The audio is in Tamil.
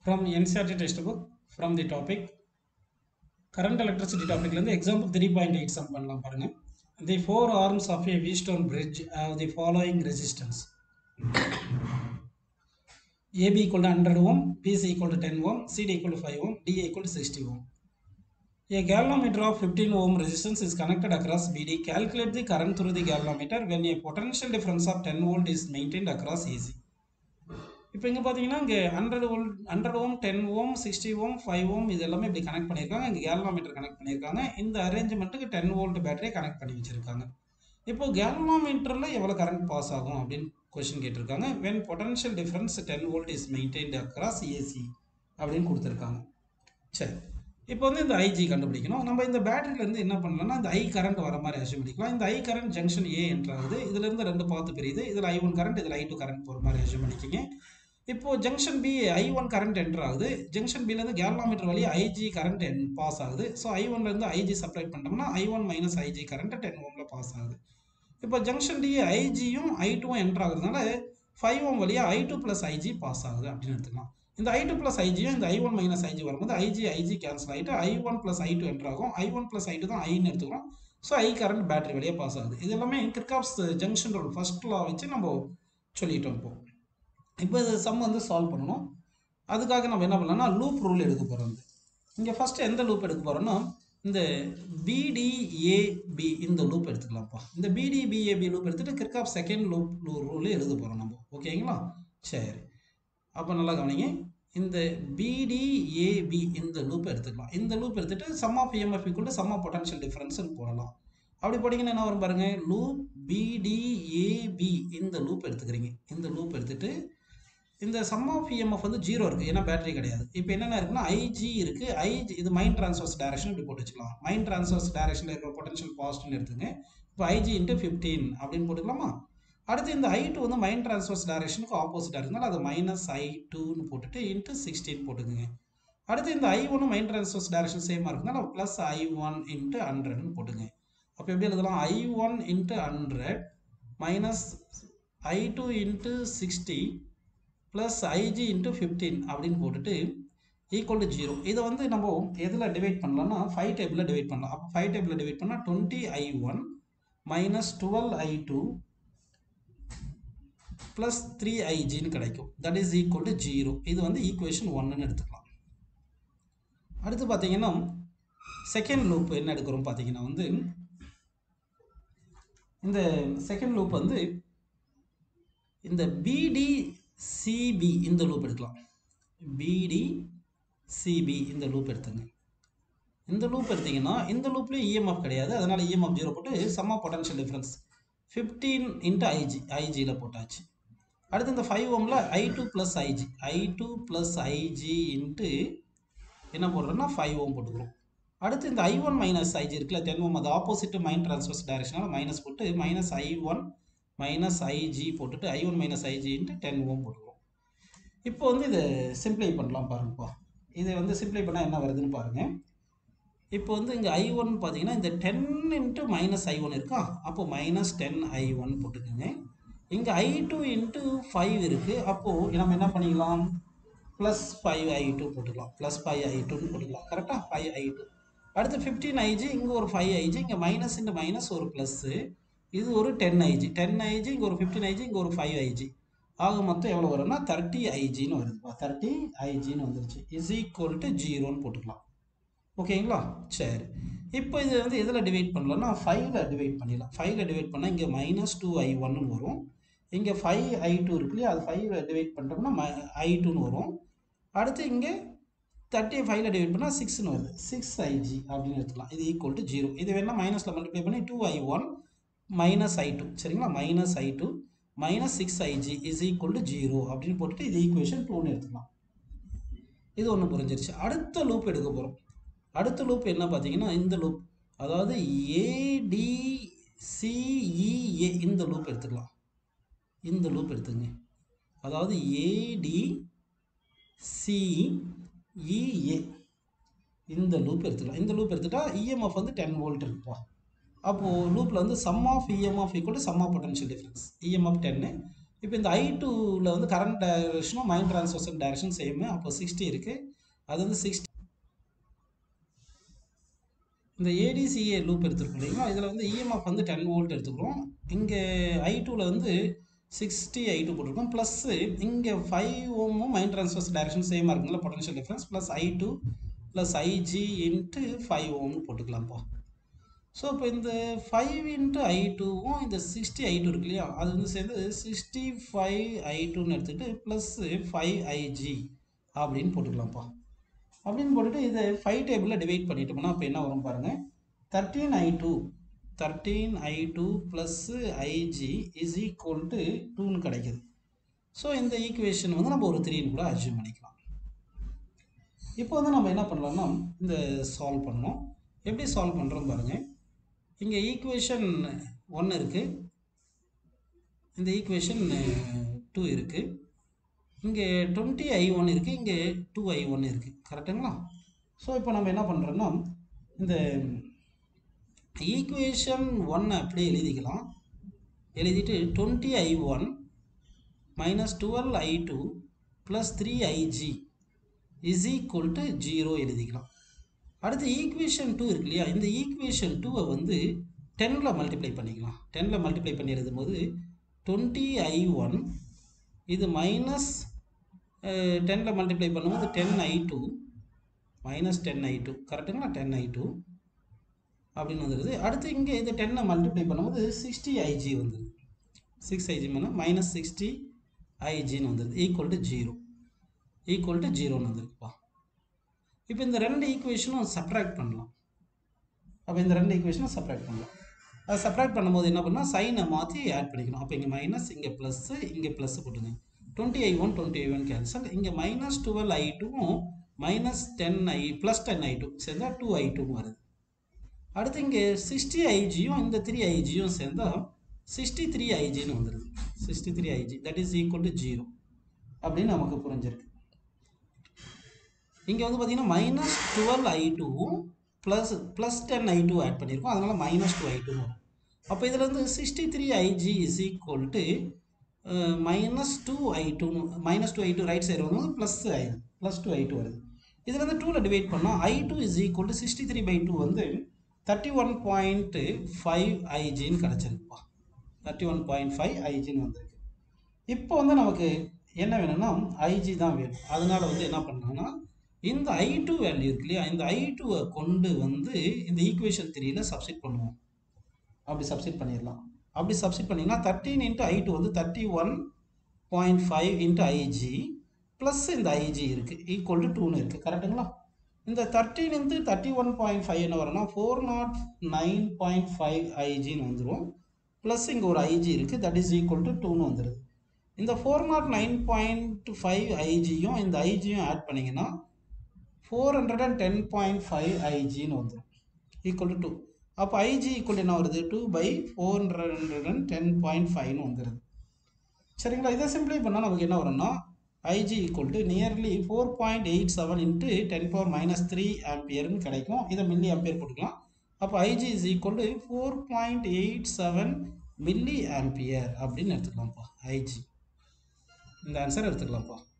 from NCERT textbook from the topic current electricity topicலேருந்து example three point eight sum பண்ணலாம் பாருங்க the four arms of a V-stone bridge have the following resistance AB equal to 100 ohm, BC equal to 10 ohm, CD equal to 5 ohm, DA equal to 60 ohm. A galvanometer of 15 ohm resistance is connected across BD. Calculate the current through the galvanometer when a potential difference of 10 volt is maintained across AC. இப்போ இங்கே பார்த்தீங்கன்னா இங்கே hundred ohm hundred ohm ten ohm sixty ohm five ohm இது எல்லாமே இப்படி கனெக்ட் பண்ணியிருக்காங்க இங்கே கேல்வாமீட்டர் கனெக்ட் பண்ணியிருக்காங்க இந்த அரேஞ்ச்மெண்ட்டுக்கு டென் வோல்ட் பேட்டரியை கனெக்ட் பண்ணி வச்சுருக்காங்க இப்போ கேல்வாமீட்டரில் எவ்வளோ கரண்ட் பாஸ் ஆகும் அப்படின்னு கொஷின் கேட்டிருக்காங்க when potential difference ten volt is maintained across AC அப்படின்னு கொடுத்துருக்காங்க சரி இப்போ வந்து இந்த ஐஜி கண்டுபிடிக்கணும் நம்ம இந்த பேட்டரியிலேருந்து என்ன பண்ணலாம்னா இந்த ஐ கரண்ட் வர மாதிரி அசியூம் பண்ணிக்கலாம் இந்த ஐ கரண்ட் ஜங்ஷன் ஏ என்றாகுது இதுலேருந்து ரெண்டு பார்த்து பிரியுது இதில் ஐ ஒன் கரண்ட் இதில் ஐ டூ கரண்ட் போகிற மாதிரி அசியூம் பண்ணிக்கிங்க இப்போ junction B I one current enter ஆகுது ஜங்ஷன் பிலேருந்து கேல்வாமீட்டர் வழியா ஐஜி கரண்ட் பாஸ் ஆகுது ஸோ ஐ ஒன்லேருந்து ஐஜி சப்ளை பண்ணிட்டோம்னா I one minus IG current ten ஓமில் பாஸ் ஆகுது இப்போ ஜங்ஷன் டி ஐஜியும் ஐ டூவும் என்டர் ஆகுறதுனால ஃபைவ் ஓம் வழியா I two plus IG pass ஆகுது அப்படின்னு எடுத்துக்கலாம் இந்த ஐ டூ ப்ளஸ் ஐஜியும் இந்த ஐ ஒன் மைனஸ் ஐஜி வரும்போது ஐஜி ஐஜி கேன்சல் ஆகிட்டு I one plus I two enter ஆகும் I one plus I two தான் ஐன்னு எடுத்துக்கிறோம் ஸோ ஐ கரண்ட் பேட்டரி வழியாக பாஸ் ஆகுது இது எல்லாமே Kirchhoff's junction rule first law வச்சு நம்ம சொல்லிட்டோம் இப்போ இப்போ இது சம் வந்து சால்வ் பண்ணணும் அதுக்காக நம்ம என்ன பண்ணலாம்னா லூப் ரூல் எடுக்க போகிறோம் இங்கே ஃபஸ்ட்டு எந்த லூப் எடுக்க போகிறோன்னா இந்த பிடிஏபி இந்த லூப் எடுத்துக்கலாம்ப்பா இந்த பிடிபிஏபி லூப் எடுத்துகிட்டு கிர்காப் செகண்ட் லூப் ரூல் எழுத போகிறோம் நம்ம ஓகேங்களா சரி அப்போ நல்லா கவனிங்க இந்த பிடிஏபி இந்த லூப் எடுத்துக்கலாம் இந்த லூப் எடுத்துகிட்டு sum of EMF equal sum of potential டிஃபரன்ஸ்னு போடலாம் அப்படி போட்டிங்கன்னா என்ன வரும் பாருங்க லூப் பிடிஏபி இந்த லூப் எடுத்துக்கிறீங்க இந்த லூப் எடுத்துகிட்டு இந்த சம் ஆஃப் இஎம்எஃப் வந்து ஜீரோ இருக்குது ஏன்னா பேட்டரி கிடையாது இப்போ என்னென்ன இருக்குன்னா ஐஜி இருக்குது ஐஜி இது மைண்ட் ட்ரான்ஸ்வர்ஸ் டைரக்ஷன் இப்படி போட்டு வச்சுக்கலாம் மைண்ட் ட்ரான்ஸ்வர்ஸ் டைரக்ஷனில் இருக்கிற பொட்டன்ஷியல் பாசிட்டிவ்னு எடுத்துங்க இப்போ ஐஜி இன்ட்டு ஃபிஃப்டீன் அப்படின்னு போட்டுக்கலாமா அடுத்து இந்த ஐ டூ வந்து மைண்ட் ட்ரான்ஸ்வர்ஸ் டைரக்ஷனுக்கு ஆப்போசிட்டாக இருந்தாலும் அது மைனஸ் ஐ டூன்னு போட்டுட்டு இன்ட்டு சிக்ஸ்டீன் போட்டுக்குங்க அடுத்து இந்த ஐ ஒன்று மைண்ட் ட்ரான்ஸ்வர்ஸ் டைரக்ஷன் சேமாக இருக்குனால ப்ளஸ் ஐ ஒன் இன்ட்டு ஹண்ட்ரட்னு போட்டுங்க அப்போ எப்படி எழுதலாம் I one into hundred minus I two into sixty plus IG into fifteen அப்படின்னு போட்டுட்டு ஈக்குவல் டு ஜீரோ இதை வந்து நம்ம எதில் டிவைட் பண்ணலாம்னா ஃபைவ் டேபிளில் டிவைட் பண்ணலாம் அப்போ ஃபைவ் டேபிளில் டிவைட் பண்ணால் twenty I one minus twelve I two plus three ஐஜின்னு கிடைக்கும் that is equal to zero இது வந்து ஈக்குவேஷன் ஒன்னுன்னு எடுத்துக்கலாம் அடுத்து பார்த்தீங்கன்னா செகண்ட் லூப் என்ன எடுக்கிறோம் பார்த்தீங்கன்னா வந்து இந்த செகண்ட் லூப் வந்து இந்த பிடி சிபி இந்த லூப் எடுக்கலாம் பிடி சிபி இந்த லூப் எடுத்துங்க இந்த லூப் எடுத்தீங்கன்னா இந்த லூப்லேயும் இஎம்எஃப் கிடையாது அதனால் இஎம்எஃப் ஜீரோ போட்டு சம்மா potential difference fifteen into IG ஐஜியில் போட்டாச்சு அடுத்து இந்த ஃபைவ் ஓமில் I two plus IG I two plus IG into என்ன போடுறோன்னா ஃபைவ் ஓம் போட்டுக்கிறோம் அடுத்து இந்த ஐ ஒன் மைனஸ் ஐஜி இருக்குல்ல டென் ஓம் அது ஆப்போசிட் மைண்ட் ட்ரான்ஸ்ஃபர்ஸ் டைரக்ஷனால் மைனஸ் போட்டு minus I one minus IG போட்டுட்டு I one minus IG into ten ohm போட்டுக்கிறோம் இப்போ வந்து இதை சிம்ப்ளை பண்ணலாம் பாருங்கப்பா இதை வந்து சிம்ப்ளை பண்ணால் என்ன வருதுன்னு பாருங்கள் இப்போ வந்து இங்கே ஐ ஒன் பார்த்தீங்கன்னா இந்த ten into minus I one இருக்கா அப்போ மைனஸ் டென் ஐ ஒன் போட்டுக்கோங்க இங்கே ஐ டூ இன்ட்டு ஃபைவ் இருக்குது அப்போது நம்ம என்ன பண்ணிக்கலாம் ப்ளஸ் ஃபைவ் ஐ டூ போட்டுக்கலாம் ப்ளஸ் ஃபைவ் ஐ டூன்னு போட்டுக்கலாம் கரெக்டாக ஃபைவ் ஐ டூ அடுத்து ஃபிஃப்டீன் ஐஜி இங்கே ஒரு ஃபைவ் ஐஜி இங்கே மைனஸ் இன்ட்டு மைனஸ் ஒரு ப்ளஸ்ஸு இது ஒரு டென் ஐஜி டென் ஐஜி இங்கே ஒரு ஃபிஃப்டின் ஐஜி இங்கே ஒரு ஃபைவ் ஐஜி ஆக மொத்தம் எவ்வளோ வரும்னா தேர்ட்டி ஐஜின்னு வருதுப்பா தேர்ட்டி ஐஜின்னு வந்துருச்சு இஸ் ஈக்குவல் டு ஜீரோன்னு போட்டுக்கலாம் ஓகேங்களா சரி இப்போ இது வந்து எதில் டிவைட் பண்ணலாம்னா ஃபைவ்ல டிவைட் பண்ணிடலாம் ஃபைவ்ல டிவைட் பண்ணால் இங்கே மைனஸ் டூ ஐ ஒன்னு வரும் இங்கே ஃபைவ் ஐ டூ இருக்கு இல்லையா அது ஃபைவ்ல டிவைட் பண்ணிட்டோம்னா மை ஐ டூன்னு வரும் அடுத்து இங்கே தேர்ட்டி ஃபைவ்ல டிவைட் பண்ணால் சிக்ஸ்னு வருது சிக்ஸ் ஐஜி அப்படின்னு எடுத்துக்கலாம் இது ஈக்குவல் டு ஜீரோ இது வேணால் மைனஸில் மல்டிப்ளை பண்ணி two I one minus I two சரிங்களா minus I two minus six IG is equal to zero அப்படின்னு போட்டுட்டு இது ஈக்குவேஷன் டூன்னு எடுத்துக்கலாம் இது ஒன்று புரிஞ்சிருச்சு அடுத்த லூப் எடுக்க போகிறோம் அடுத்த லூப் என்ன பார்த்தீங்கன்னா இந்த லூப் அதாவது ஏடிசிஇஏ இந்த லூப் எடுத்துக்கலாம் இந்த லூப் எடுத்துங்க அதாவது ஏடிசிஇஏ இந்த லூப் எடுத்துக்கலாம் இந்த லூப் எடுத்துட்டா இஎம்எஃப் வந்து டென் வோல்ட் இருக்குப்பா அப்போது லூப்பில் வந்து sum of EMF equal to sum of potential difference EMF டென்னு இப்போ இந்த ஐ டூவில் வந்து கரண்ட் டைரக்ஷனும் மைண்ட் ட்ரான்ஸ்வர்சல் டைரக்ஷன் சேம் அப்போ சிக்ஸ்டி இருக்குது அது வந்து சிக்ஸ்டி இந்த ஏடிசிஏ லூப் எடுத்துருக்கோம் இல்லைங்களா இதில் வந்து இஎம்எஃப் வந்து டென் வோல்ட் எடுத்துக்கிறோம் இங்கே ஐ டூவில் வந்து சிக்ஸ்டி ஐ டூ போட்டிருக்கோம் ப்ளஸ்ஸு இங்கே ஃபைவ் ஓமும் மைண்ட் ட்ரான்ஸ்ஃபர்ஸ் டைரக்ஷன் சேமாக இருக்குங்களா potential difference plus I two plus IG into five ஓம்னு போட்டுக்கலாம்ப்பா ஸோ இப்போ இந்த ஃபைவ் இன்ட்டு ஐ டூவும் இந்த சிக்ஸ்டி ஐ டூ இருக்கு இல்லையா அது வந்து சேர்ந்து சிக்ஸ்டி ஃபைவ் ஐ டூன்னு எடுத்துகிட்டு ப்ளஸ்ஸு ஃபைவ் ஐஜி அப்படின்னு போட்டுக்கலாம்ப்பா அப்படின்னு போட்டுட்டு இதை ஃபைவ் டேபிளில் டிவைட் பண்ணிட்டோம்னா அப்போ என்ன வரும் பாருங்கள் thirteen I two thirteen I two plus IG is equal to டூன்னு கிடைக்குது ஸோ இந்த ஈக்குவேஷன் வந்து நம்ம ஒரு த்ரீன்னு கூட அச்சீவ் பண்ணிக்கலாம் இப்போ வந்து நம்ம என்ன பண்ணலாம்னா இந்த சால்வ் பண்ணோம் எப்படி சால்வ் பண்ணுறோம் பாருங்கள் இங்கே ஈக்குவேஷன் ஒன்று இருக்குது இந்த ஈக்குவேஷன் டூ இருக்குது இங்கே டுவெண்ட்டி ஐ ஒன் இருக்குது இங்கே டூ ஐ ஒன் இருக்குது கரெக்டுங்களா ஸோ இப்போ நம்ம என்ன பண்ணுறோன்னா இந்த ஈக்குவேஷன் ஒன்னை அப்படியே எழுதிக்கலாம் எழுதிட்டு twenty I one minus twelve I two plus three IG is equal to zero எழுதிக்கலாம் அடுத்து ஈக்குவேஷன் டூ இருக்கு இல்லையா இந்த ஈக்குவேஷன் டூவை வந்து டென்னில் மல்டிப்ளை பண்ணிக்கலாம் டென்னில் மல்டிப்ளை பண்ணி எழுதும் போது டுவெண்ட்டி ஐ ஒன் இது மைனஸ் டென்னில் மல்டிப்ளை பண்ணும்போது ten I two minus ten I two கரெக்டுங்களா டென் ஐ டூ அப்படின்னு வந்துடுது அடுத்து இங்கே இது டென்னை மல்டிப்ளை பண்ணும்போது சிக்ஸ்டி ஐஜி வந்துடுது சிக்ஸ் ஐஜி பண்ணால் மைனஸ் சிக்ஸ்டி ஐஜின்னு வந்துடுது equal to zero equal to ஜீரோன்னு வந்துருக்குப்பா இப்போ இந்த ரெண்டு ஈக்குவேஷனும் சப்ராக்ட் பண்ணலாம் அப்போ இந்த ரெண்டு ஈக்குவேஷனும் சப்ராக்ட் பண்ணலாம் அது சப்ராக்ட் பண்ணும்போது என்ன பண்ணால் சைனை மாற்றி ஆட் பண்ணிக்கணும் அப்போ இங்கே மைனஸ் இங்கே ப்ளஸ்ஸு இங்கே ப்ளஸ் போட்டுங்க twenty I one twenty I one cancel இங்கே மைனஸ் டுவெல் ஐ டூவும் minus ten I plus ten I two சேர்ந்தால் டூ ஐ டூன்னு வருது அடுத்து இங்கே சிக்ஸ்டி ஐஜியும் இந்த த்ரீ ஐஜியும் சேர்ந்தால் சிக்ஸ்டி த்ரீ ஐஜின்னு வந்துடுது sixty three IG that is equal to zero அப்படின்னு நமக்கு புரிஞ்சிருக்கு இங்கே வந்து பார்த்தீங்கன்னா மைனஸ் டுவெல் ஐ டூவும் plus plus ten I two add பண்ணியிருக்கோம் அதனால் மைனஸ் டூ ஐ டூ வரும் அப்போ இதில் வந்து sixty three IG is equal to minus two I டூன்னு minus two I two right side வந்து plus I plus two I two வருது இதில் வந்து டூவில் டிவைட் பண்ணால் I two is equal to sixty three by two வந்து தேர்ட்டி ஒன் பாயிண்ட்டு ஃபைவ் ஐஜின்னு கிடச்சிருக்குப்பா தேர்ட்டி ஒன் பாயிண்ட் ஃபைவ் ஐஜின்னு வந்திருக்கு இப்போ வந்து நமக்கு என்ன வேணும்னா ஐஜி தான் வேணும் அதனால வந்து என்ன பண்ணாங்கன்னா இந்த ஐ டூ வேல்யூ இருக்கு இல்லையா இந்த ஐ டூவை கொண்டு வந்து இந்த ஈக்குவேஷன் த்ரீல சப்ஸ்டிட் பண்ணுவோம் அப்படி சப்ஸ்டிட் பண்ணிடலாம் அப்படி சப்ஸ்டிட் பண்ணிங்கன்னா தேர்ட்டீன் இன்ட்டு ஐ டூ வந்து thirty one point five into IG plus இந்த ஐஜி இருக்குது ஈக்குவல் டு டூன்னு இருக்குது கரெக்டுங்களா இந்த thirteen into thirty one point five என்ன வரும்னா four nought nine point five ஐஜின்னு வந்துடும் ப்ளஸ் இங்கே ஒரு ஐஜி இருக்குது தட் இஸ் ஈக்குவல் டு டூன்னு வந்துடுது இந்த four nought nine point five ஐஜியும் இந்த ஐஜியும் ஆட் பண்ணிங்கன்னா four hundred and ten point five ஐஜின்னு வந்துடும் ஈக்குவல் டு டூ அப்போ ஐஜி ஈக்குவல் என்ன வருது two by four hundred and ten point ஃபைவ்னு வந்துடுது சரிங்களா இதை சிம்பிளை பண்ணால் நமக்கு என்ன வரும்னா IG equal to nearly four point eight seven into ten power minus three ஆம்பியர்னு கிடைக்கும் இதை மில்லி ஆம்பியர் போட்டுக்கலாம் அப்போ IG is equal to four point eight seven milliampere அப்படின்னு எடுத்துக்கலாம்ப்பா ஐஜி இந்த ஆன்சர் எடுத்துக்கலாம்ப்பா